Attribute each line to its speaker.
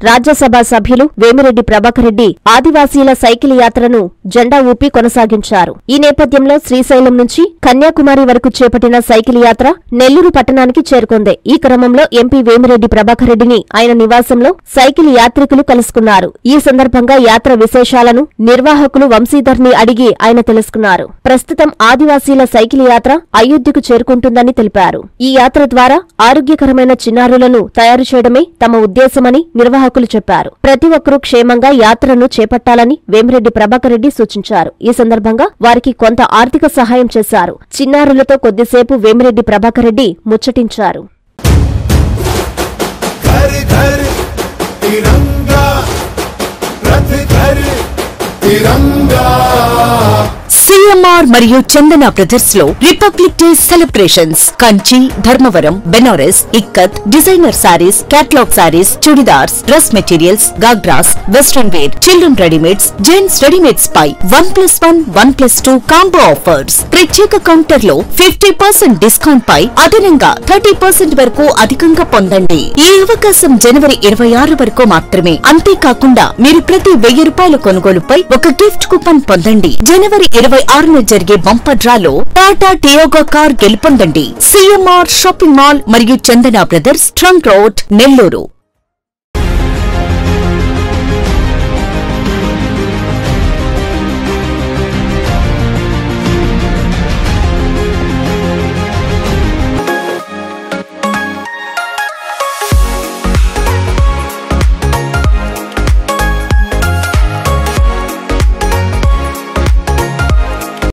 Speaker 1: రాజ్యసభ సభ్యులు వేమిరెడ్డి ప్రభాకర్ రెడ్డి ఆదివాసీల సైకిల్ యాత్రను జెండా ఊపి కొనసాగించారు ఈ నేపథ్యంలో శ్రీశైలం నుంచి కన్యాకుమారి వరకు చేపట్టిన సైకిల్ యాత్ర నెల్లూరు పట్టణానికి చేరుకుంది ఈ క్రమంలో ఎంపీ వేమిరెడ్డి ప్రభాకర్ రెడ్డిని ఆయన నివాసంలో సైకిల్ యాత్రికులు కలుసుకున్నారు ఈ సందర్భంగా యాత్ర విశేషాలను నిర్వాహకులు వంశీధర్ని అడిగి ఆయన తెలుసుకున్నారు ప్రస్తుతం ఆదివాసీల సైకిల్ యాత్ర అయోధ్యకు చేరుకుంటుందని తెలిపారు ఈ యాత్ర ద్వారా ఆరోగ్యకరమైన చిన్నారులను తయారు చేయడమే తమ ఉద్దేశమని నిర్వాహకులు చెప్పారు ప్రతి ఒక్కరూ క్షేమంగా యాత్రను చేపట్టాలని వేమిరెడ్డి ప్రభాకర్ రెడ్డి సూచించారు ఈ సందర్భంగా వారికి కొంత ఆర్థిక సహాయం చేశారు చిన్నారులతో కొద్దిసేపు వేమిరెడ్డి ప్రభాకర్ రెడ్డి ముచ్చటించారు
Speaker 2: घर घर तिरंगा रथ घर तिरंगा
Speaker 3: సిఎంఆర్ మరియు చందన బ్రదర్స్ లో republic day celebrations Kanchi Dharmavaram Banaras ikat designer saris catalogue saris churidars dress materials ghagras western wear children readymades gents readymades పై one plus one one plus two combo offers ప్రత్యేక కౌంటర్ లో ఫిఫ్టీ పర్సెంట్ డిస్కౌంట్ పై అదనంగా థర్టీ పర్సెంట్ వరకు అధికంగా పొందండి ఈ అవకాశం జనవరి ఇరవై ఆరు వరకు మాత్రమే అంతేకాకుండా మీరు ప్రతి వెయ్యి రూపాయల కొనుగోలుపై ఒక గిఫ్ట్ కూపన్ పొందండి జనవరి ఇరవై ఆరున జరిగే బంపర్ డ్రాలో టాటా టియోగా కార్ గెలుపొందండి సిఎంఆర్ షాపింగ్ మాల్ మరియు Chandana brothers trunk road Nellore